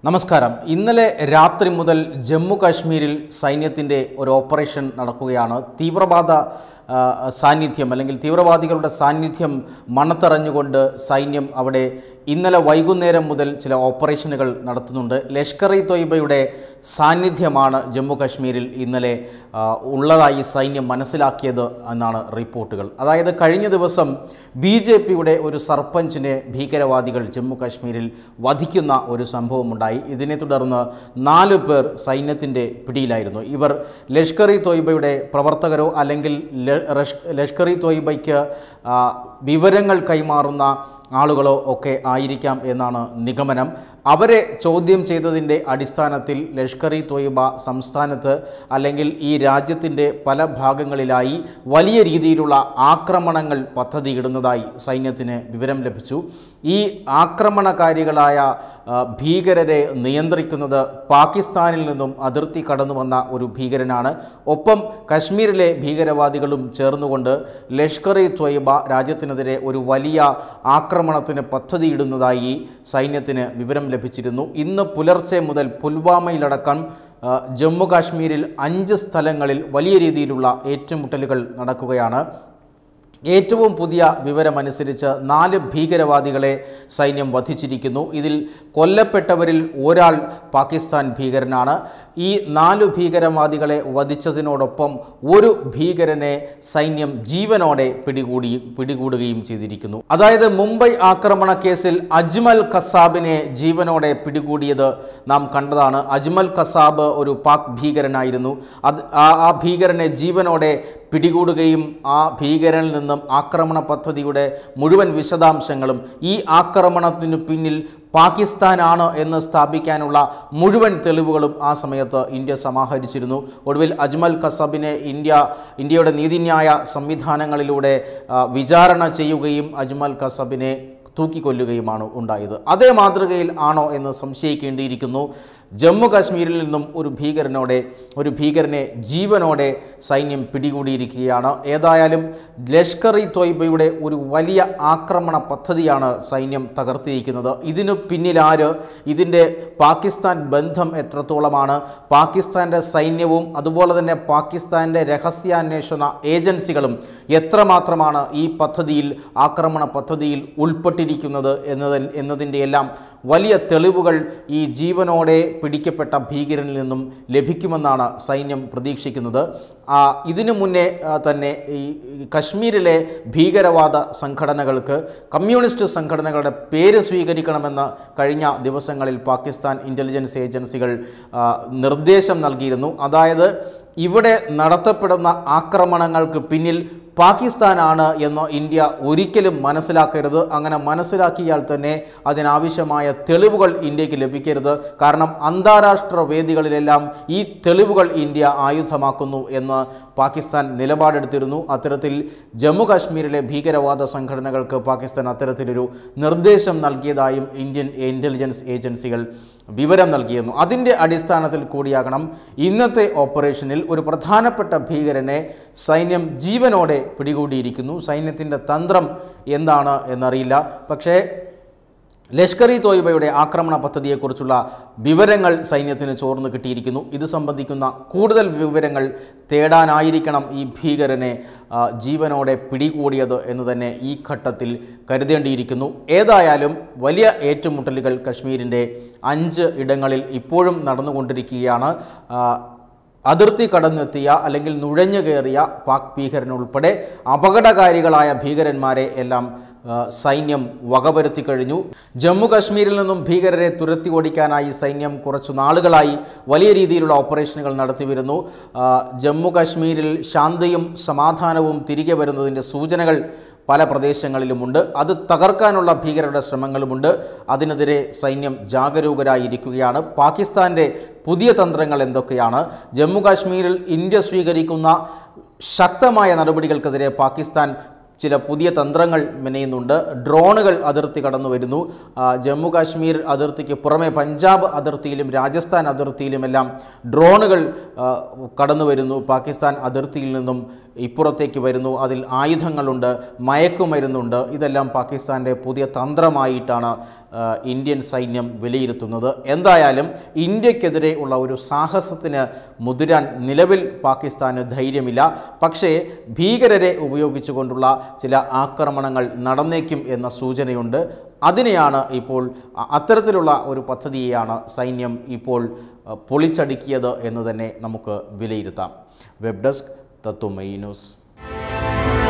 നമസ്കാരം ഇന്നലെ രാത്രി മുതൽ ജമ്മു കാശ്മീരിൽ സൈന്യത്തിൻ്റെ ഒരു ഓപ്പറേഷൻ നടക്കുകയാണ് തീവ്രവാദ ആ, സാന്നിധ്യം അല്ലെങ്കിൽ തീവ്രവാദികളുടെ സാന്നിധ്യം മണത്തറിഞ്ഞുകൊണ്ട് സൈന്യം അവിടെ ഇന്നലെ വൈകുന്നേരം മുതൽ ചില ഓപ്പറേഷനുകൾ നടത്തുന്നുണ്ട് ലഷ്കർ ഇ തൊയ്ബയുടെ സാന്നിധ്യമാണ് ജമ്മു കാശ്മീരിൽ ഇന്നലെ ആ, ഉള്ളതായി സൈന്യം മനസ്സിലാക്കിയത് എന്നാണ് റിപ്പോർട്ടുകൾ അതായത് കഴിഞ്ഞ ദിവസം ബി ജെ പിയുടെ ഒരു സർപഞ്ചിനെ ഭീകരവാദികൾ ജമ്മു കാശ്മീരിൽ വധിക്കുന്ന ഒരു സംഭവമുണ്ടായി ഇതിനെ തുടർന്ന് നാല് പേർ സൈന്യത്തിൻ്റെ പിടിയിലായിരുന്നു ഇവർ ലഷ്കർ ഇ തോയ്ബയുടെ പ്രവർത്തകരോ അല്ലെങ്കിൽ ല- റഷ്- ലഷ്കർ ഇ തോയ്ബയ്ക്ക് ആ, വിവരങ്ങൾ കൈമാറുന്ന ആളുകളോ ഒക്കെ ആയിരിക്കാം എന്നാണ് നിഗമനം അവരെ ചോദ്യം ചെയ്തതിൻ്റെ അടിസ്ഥാനത്തിൽ ലഷ്കർ ഇ തോയ്ബ സംസ്ഥാനത്ത് അല്ലെങ്കിൽ ഈ രാജ്യത്തിൻ്റെ പല ഭാഗങ്ങളിലായി വലിയ രീതിയിലുള്ള ആക്രമണങ്ങൾ പദ്ധതിയിടുന്നതായി സൈന്യത്തിന് വിവരം ലഭിച്ചു ഈ ആക്രമണകാരികളായ ആ, ഭീകരരെ നിയന്ത്രിക്കുന്നത് പാകിസ്ഥാനിൽ നിന്നും അതിർത്തി കടന്നു വന്ന ഒരു ഭീകരനാണ് ഒപ്പം കശ്മീരിലെ ഭീകരവാദികളും ചേർന്നുകൊണ്ട് ലഷ്കർ ഇ ത്വയ്ബ രാജ്യത്തിനെതിരെ ഒരു വലിയ ആക്രമണത്തിന് പദ്ധതിയിടുന്നതായി സൈന്യത്തിന് വിവരം ലഭിച്ചിരുന്നു ഇന്ന് പുലർച്ചെ മുതൽ പുൽവാമയിലടക്കം ആ, ജമ്മു കാശ്മീരിൽ അഞ്ച് സ്ഥലങ്ങളിൽ വലിയ രീതിയിലുള്ള ഏറ്റുമുട്ടലുകൾ നടക്കുകയാണ് ഏറ്റവും പുതിയ വിവരമനുസരിച്ച് നാല് ഭീകരവാദികളെ സൈന്യം വധിച്ചിരിക്കുന്നു ഇതിൽ കൊല്ലപ്പെട്ടവരിൽ ഒരാൾ പാകിസ്ഥാൻ ഭീകരനാണ് ഈ നാല് ഭീകരവാദികളെ വധിച്ചതിനോടൊപ്പം ഒരു ഭീകരനെ സൈന്യം ജീവനോടെ പിടികൂടി പിടികൂടുകയും ചെയ്തിരിക്കുന്നു അതായത് മുംബൈ ആക്രമണ കേസിൽ അജ്മൽ ഖസാബിനെ ജീവനോടെ പിടികൂടിയത് നാം കണ്ടതാണ് അജ്മൽ ഖസാബ് ഒരു പാക് ഭീകരനായിരുന്നു അത് ആ ആ ഭീകരനെ ജീവനോടെ പിടികൂടുകയും ആ ഭീകരനിൽ നിന്നും ആക്രമണ പദ്ധതിയുടെ മുഴുവൻ വിശദാംശങ്ങളും ഈ ആക്രമണത്തിനു പിന്നിൽ പാകിസ്ഥാനാണ് എന്ന് സ്ഥാപിക്കാനുള്ള മുഴുവൻ തെളിവുകളും ആ സമയത്ത് ഇന്ത്യ സമാഹരിച്ചിരുന്നു ഒടുവിൽ അജ്മൽ ഖസബിനെ ഇന്ത്യ ഇന്ത്യയുടെ നീതിന്യായ സംവിധാനങ്ങളിലൂടെ ആ, വിചാരണ ചെയ്യുകയും അജ്മൽ ഖസബിനെ തൂക്കിക്കൊല്ലുകയുമാണ് ഉണ്ടായത് അതേ മാതൃകയിൽ ആണോ എന്ന് സംശയിക്കേണ്ടിയിരിക്കുന്നു ജമ്മു കാശ്മീരിൽ നിന്നും ഒരു ഭീകരനോടെ ഒരു ഭീകരനെ ജീവനോടെ സൈന്യം പിടികൂടിയിരിക്കുകയാണ് ഏതായാലും ലഷ്കർ ഇ തൊയ്ബയുടെ ഒരു വലിയ ആക്രമണ പദ്ധതിയാണ് സൈന്യം തകർത്തിരിക്കുന്നത് ഇതിനു പിന്നിലാര് ഇതിൻ്റെ പാകിസ്ഥാൻ ബന്ധം എത്രത്തോളമാണ് പാകിസ്ഥാൻ്റെ സൈന്യവും അതുപോലെ തന്നെ പാകിസ്ഥാൻ്റെ രഹസ്യാന്വേഷണ ഏജൻസികളും എത്രമാത്രമാണ് ഈ പദ്ധതിയിൽ ആക്രമണ പദ്ധതിയിൽ ഉൾപ്പെട്ടിരിക്കുന്നത് എന്നതിൽ എന്നതിൻ്റെ എല്ലാം വലിയ തെളിവുകൾ ഈ ജീവനോടെ പിടിക്കപ്പെട്ട ഭീകരനിൽ നിന്നും ലഭിക്കുമെന്നാണ് സൈന്യം പ്രതീക്ഷിക്കുന്നത് ആ, ഇതിനു മുന്നേ ആ, തന്നെ ഈ ഈ കശ്മീരിലെ ഭീകരവാദ സംഘടനകൾക്ക് കമ്മ്യൂണിസ്റ്റ് സംഘടനകളുടെ പേര് സ്വീകരിക്കണമെന്ന് കഴിഞ്ഞ ദിവസങ്ങളിൽ പാകിസ്ഥാൻ ഇൻ്റലിജൻസ് ഏജൻസികൾ ആ, നിർദ്ദേശം നൽകിയിരുന്നു അതായത് ഇവിടെ നടത്തപ്പെടുന്ന ആക്രമണങ്ങൾക്ക് പിന്നിൽ പാകിസ്ഥാനാണ് എന്ന് ഇന്ത്യ ഒരിക്കലും മനസ്സിലാക്കരുത് അങ്ങനെ മനസ്സിലാക്കിയാൽ തന്നെ അതിനാവശ്യമായ തെളിവുകൾ ഇന്ത്യക്ക് ലഭിക്കരുത് കാരണം അന്താരാഷ്ട്ര വേദികളിലെല്ലാം ഈ തെളിവുകൾ ഇന്ത്യ ആയുധമാക്കുന്നു എന്ന് പാകിസ്ഥാൻ നിലപാടെടുത്തിരുന്നു അത്തരത്തിൽ ജമ്മു കാശ്മീരിലെ ഭീകരവാദ സംഘടനകൾക്ക് പാകിസ്ഥാൻ അത്തരത്തിലൊരു നിർദ്ദേശം നൽകിയതായും ഇന്ത്യൻ ഇൻ്റലിജൻസ് ഏജൻസികൾ വിവരം നൽകിയിരുന്നു അതിൻ്റെ അടിസ്ഥാനത്തിൽ കൂടിയാകണം ഇന്നത്തെ ഓപ്പറേഷനിൽ ഒരു പ്രധാനപ്പെട്ട ഭീകരനെ സൈന്യം ജീവനോടെ പിടികൂടിയിരിക്കുന്നു സൈന്യത്തിൻ്റെ തന്ത്രം എന്താണ് എന്നറിയില്ല പക്ഷേ ലഷ്കർ ഇ തോയ്ബയുടെ ആക്രമണ പദ്ധതിയെക്കുറിച്ചുള്ള വിവരങ്ങൾ സൈന്യത്തിന് ചോർന്നു കിട്ടിയിരിക്കുന്നു ഇത് സംബന്ധിക്കുന്ന കൂടുതൽ വിവരങ്ങൾ തേടാനായിരിക്കണം ഈ ഭീകരനെ ആ, ജീവനോടെ പിടികൂടിയത് എന്ന് തന്നെ ഈ ഘട്ടത്തിൽ കരുതേണ്ടിയിരിക്കുന്നു ഏതായാലും വലിയ ഏറ്റുമുട്ടലുകൾ കശ്മീരിൻ്റെ അഞ്ച് ഇടങ്ങളിൽ ഇപ്പോഴും നടന്നുകൊണ്ടിരിക്കുകയാണ് ആ, അതിർത്തി കടന്നെത്തിയ അല്ലെങ്കിൽ നുഴഞ്ഞു കയറിയ പാക് ഭീകരനുൾപ്പെടെ അപകടകാരികളായ ഭീകരന്മാരെ എല്ലാം ആ, സൈന്യം വകവരുത്തി കഴിഞ്ഞു ജമ്മു കാശ്മീരിൽ നിന്നും ഭീകരരെ തുരത്തി ഓടിക്കാനായി സൈന്യം കുറച്ചു നാളുകളായി വലിയ രീതിയിലുള്ള ഓപ്പറേഷനുകൾ നടത്തി വരുന്നു ആ, ജമ്മു കാശ്മീരിൽ ശാന്തിയും സമാധാനവും തിരികെ വരുന്നതിൻ്റെ സൂചനകൾ പല പ്രദേശങ്ങളിലുമുണ്ട് അത് തകർക്കാനുള്ള ഭീകരരുടെ ശ്രമങ്ങളുമുണ്ട് അതിനെതിരെ സൈന്യം ജാഗരൂകരായിരിക്കുകയാണ് പാകിസ്ഥാൻ്റെ പുതിയ തന്ത്രങ്ങൾ എന്തൊക്കെയാണ് ജമ്മു കാശ്മീരിൽ ഇന്ത്യ സ്വീകരിക്കുന്ന ശക്തമായ നടപടികൾക്കെതിരെ പാകിസ്ഥാൻ ചില പുതിയ തന്ത്രങ്ങൾ മെനയുന്നുണ്ട് ഡ്രോണുകൾ അതിർത്തി കടന്നു വരുന്നു ആ, ജമ്മു കാശ്മീർ അതിർത്തിക്ക് പുറമെ പഞ്ചാബ് അതിർത്തിയിലും രാജസ്ഥാൻ അതിർത്തിയിലുമെല്ലാം ഡ്രോണുകൾ ആ, കടന്നു വരുന്നു പാകിസ്ഥാൻ അതിർത്തിയിൽ നിന്നും ഇപ്പുറത്തേക്ക് വരുന്നു അതിൽ ആയുധങ്ങളുണ്ട് മയക്കുമരുന്നുണ്ട് ഇതെല്ലാം പാകിസ്ഥാൻ്റെ പുതിയ തന്ത്രമായിട്ടാണ് ആ, ഇന്ത്യൻ സൈന്യം വിലയിരുത്തുന്നത് എന്തായാലും ഇന്ത്യക്കെതിരെ ഉള്ള ഒരു സാഹസത്തിന് മുതിരാൻ നിലവിൽ പാകിസ്ഥാന് ധൈര്യമില്ല പക്ഷേ ഭീകരരെ ഉപയോഗിച്ചുകൊണ്ടുള്ള ചില ആക്രമണങ്ങൾ നടന്നേക്കും എന്ന സൂചനയുണ്ട് അതിനെയാണ് ഇപ്പോൾ അ- അത്തരത്തിലുള്ള ഒരു പദ്ധതിയെയാണ് സൈന്യം ഇപ്പോൾ അ, പൊളിച്ചടുക്കിയത് എന്ന് തന്നെ നമുക്ക് വിലയിരുത്താം വെബ് ഡെസ്ക് തത്വമൈ ന്യൂസ്